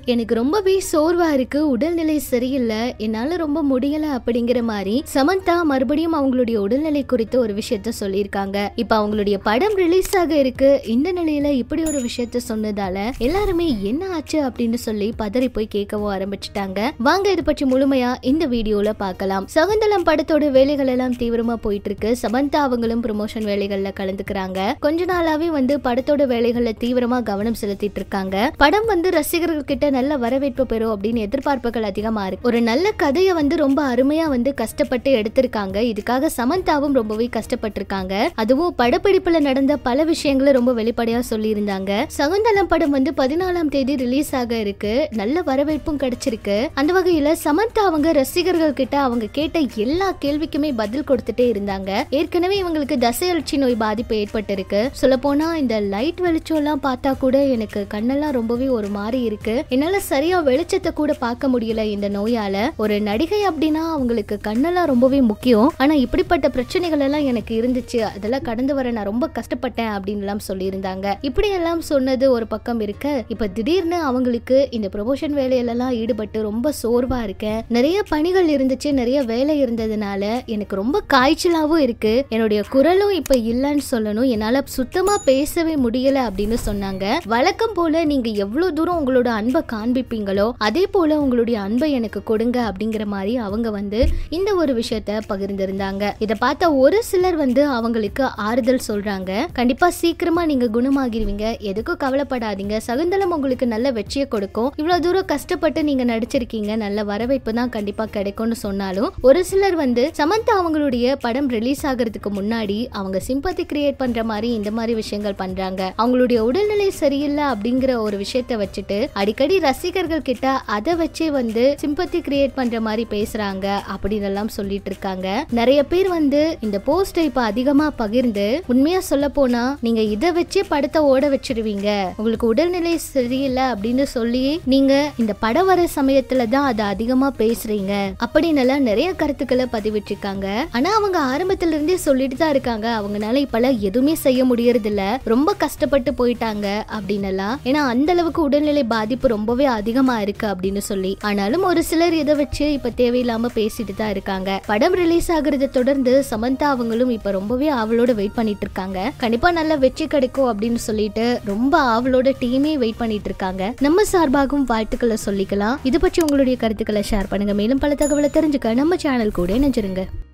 எனக்கு ரொம்பவே சோர்வா இருக்கு உடல்நிலை சரியில்லை என்னால ரொம்ப முடியல அப்படிங்கிற மாதிரி சமந்தா மறுபடியும் அவங்களுடைய உடல்நிலை குறித்து ஒரு விஷயத்த சொல்லியிருக்காங்க இப்ப அவங்களுடைய படம் ரிலீஸ் ஆக இருக்கு இந்த நிலையில இப்படி ஒரு விஷயத்த சொன்னதால எல்லாருமே என்ன ஆச்சு அப்படின்னு சொல்லி பதறி போய் கேட்கவும் ஆரம்பிச்சிட்டாங்க வாங்க இது பற்றி முழுமையா இந்த வீடியோல பார்க்கலாம் சகுந்தலம் படத்தோட வேலைகள் எல்லாம் தீவிரமா போயிட்டு இருக்கு சமந்தா அவங்களும் ப்ரொமோஷன் வேலைகள்ல கலந்துக்கிறாங்க கொஞ்ச நாளாவே வந்து படத்தோட வேலைகள்ல தீவிரமா கவனம் செலுத்திட்டு இருக்காங்க படம் வந்து ரசிகர்கள் கிட்ட நல்ல வரவேற்பு பெறும் அப்படின்னு எதிர்பார்ப்புகள் அதிகமா இருக்கு ஒரு நல்ல கதையை வந்து ரொம்ப அருமையா வந்து கஷ்டப்பட்டு எடுத்திருக்காங்க இதுக்காக சமந்தாவும் ரொம்பவே கஷ்டப்பட்டிருக்காங்க அதுவும் படப்பிடிப்புல நடந்த பல விஷயங்களை ரொம்ப வெளிப்படையா சொல்லியிருந்தாங்க சகுந்தலம் படம் வந்து பதினாலாம் தேதி ரிலீஸ் ஆக இருக்கு நல்ல வரவேற்பும் கிடைச்சிருக்கு அந்த வகையில சமந்தா அவங்க ரசிகர்கள் கிட்ட அவங்க கேட்ட எல்லா கேள்விக்குமே பதில் கொடுத்துட்டே இருந்தாங்க ஏற்கனவே இவங்களுக்கு தசை அழற்சி நோய் பாதிப்பு ஏற்பட்டிருக்கு சொல்ல போனா இந்த லைட் வெளிச்சம் எல்லாம் பார்த்தா கூட எனக்கு கண்ணெல்லாம் ரொம்பவே ஒரு மாதிரி இருக்கு என்னால சரியா வெளிச்சத்தை கூட பார்க்க முடியல இந்த நோயால ஒரு நடிகை அப்படின்னா அவங்களுக்கு கண்ணெல்லாம் ரொம்பவே முக்கியம் ஆனா இப்படிப்பட்ட பிரச்சனைகள் எல்லாம் எனக்கு இருந்துச்சு அதெல்லாம் கடந்து வர நான் ரொம்ப கஷ்டப்பட்டேன் அப்படின்னு எல்லாம் சொல்லியிருந்தாங்க இப்படி எல்லாம் சொன்னது ஒரு பக்கம் இருக்க இப்ப திடீர்னு அவங்களுக்கு இந்த ப்ரொமோஷன் வேலையிலலாம் ஈடுபட்டு ரொம்ப சோர்வா இருக்கேன் நிறைய பணிகள் இருந்துச்சு நிறைய வேலை இருந்ததுனால எனக்கு ரொம்ப காய்ச்சலாவும் இருக்கு என்னுடைய குரலும் இப்ப இல்லைன்னு சொல்லணும் என்னால சுத்தமா பேசவே முடியல அப்படின்னு சொன்னாங்க வழக்கம் போல நீங்க எவ்வளவு தூரம் உங்களோட அன்பை காண்பிப்பீங்களோ அதே போல உங்களுடைய அன்பை எனக்கு கொடுங்க அப்படிங்கிற மாதிரி அவங்க வந்து இந்த ஒரு விஷயத்த பகிர்ந்திருந்தாங்க இதை பார்த்த ஒரு சிலர் வந்து அவங்களுக்கு ஆறுதல் சொல்றாங்க கண்டிப்பா சீக்கிரமா நீங்க குணமாகிருவீங்க எதுக்கும் கவலைப்படாதீங்க சகுந்தலம் உங்களுக்கு நல்ல வெற்றியை கொடுக்கும் இவ்வளவு தூரம் கஷ்டப்பட்டு நீங்க நடிச்சிருக்கீங்க நல்ல வரவேற்பு தான் கண்டிப்பா கிடைக்கும்னு சொன்னாலும் ஒரு சிலர் வந்து சமந்தா அவங்களுடைய படம் ரிலீஸ் ஆகிறதுக்கு முன்னாடி அவங்க சிம்பத்தி கிரியேட் பண்ற மாதிரி இந்த மாதிரி விஷயங்கள் பண்றாங்க அவங்களுடைய உடல்நிலை சரியில்லை அப்படிங்கிற ஒரு விஷயத்த வச்சுட்டு அடிக்கடி ரசிகர்கள் கிட்ட அதை வச்சே வந்து சிம்பத்தி கிரியேட் பண்ற மாதிரி பேசுறாங்க அப்படின்னு எல்லாம் சொல்லிட்டு இருக்காங்க நிறைய பேர் வந்து இந்த போஸ்டை இப்ப அதிகமா பகிர்ந்து உண்மையா சொல்ல போனா நீங்க இதை வச்சே படத்தை ஓட வச்சிருவீங்க உங்களுக்கு உடல்நிலை சரியில்லை அப்படின்னு சொல்லி நீங்க இந்த படம் வர சமயத்துல தான் அதை அதிகமா பேசுறீங்க அப்படின்னு எல்லாம் நிறைய கருத்துக்களை பதிவிட்டிருக்காங்க ஆனா அவங்க ஆரம்பத்துல இருந்தே சொல்லிட்டு தான் இருக்காங்க அவங்கனால இப்பெல்லாம் எதுவுமே செய்ய முடியறது இல்ல ரொம்ப கஷ்டப்பட்டு போயிட்டாங்க அப்படின்னு எல்லாம் ஏன்னா அந்த அளவுக்கு உடல்நிலை பாதிப்பு ரொம்பவே அதிகமா இருக்கு அப்படின்னு சொல்லி ஆனாலும் ஒரு சிலர் இதை வச்சு இப்ப தேவையில்லாம பேசிட்டு தான் இருக்காங்க படம் ரிலீஸ் ஆகுறதை தொடர்ந்து சமந்தா அவங்களும் இப்ப ரொம்பவே ஆவலோட வெயிட் பண்ணிட்டு இருக்காங்க கண்டிப்பா நல்ல வெற்றி கிடைக்கும் அப்படின்னு சொல்லிட்டு ரொம்ப ஆவலோட டீமே வெயிட் பண்ணிட்டு இருக்காங்க நம்ம சார்பாகவும் வாழ்த்துக்களை சொல்லிக்கலாம் இது பற்றி உங்களுடைய கருத்துக்களை ஷேர் பண்ணுங்க மேலும் பல தகவலை தெரிஞ்சுக்க நம்ம சேனல் கூட நினைச்சிருங்க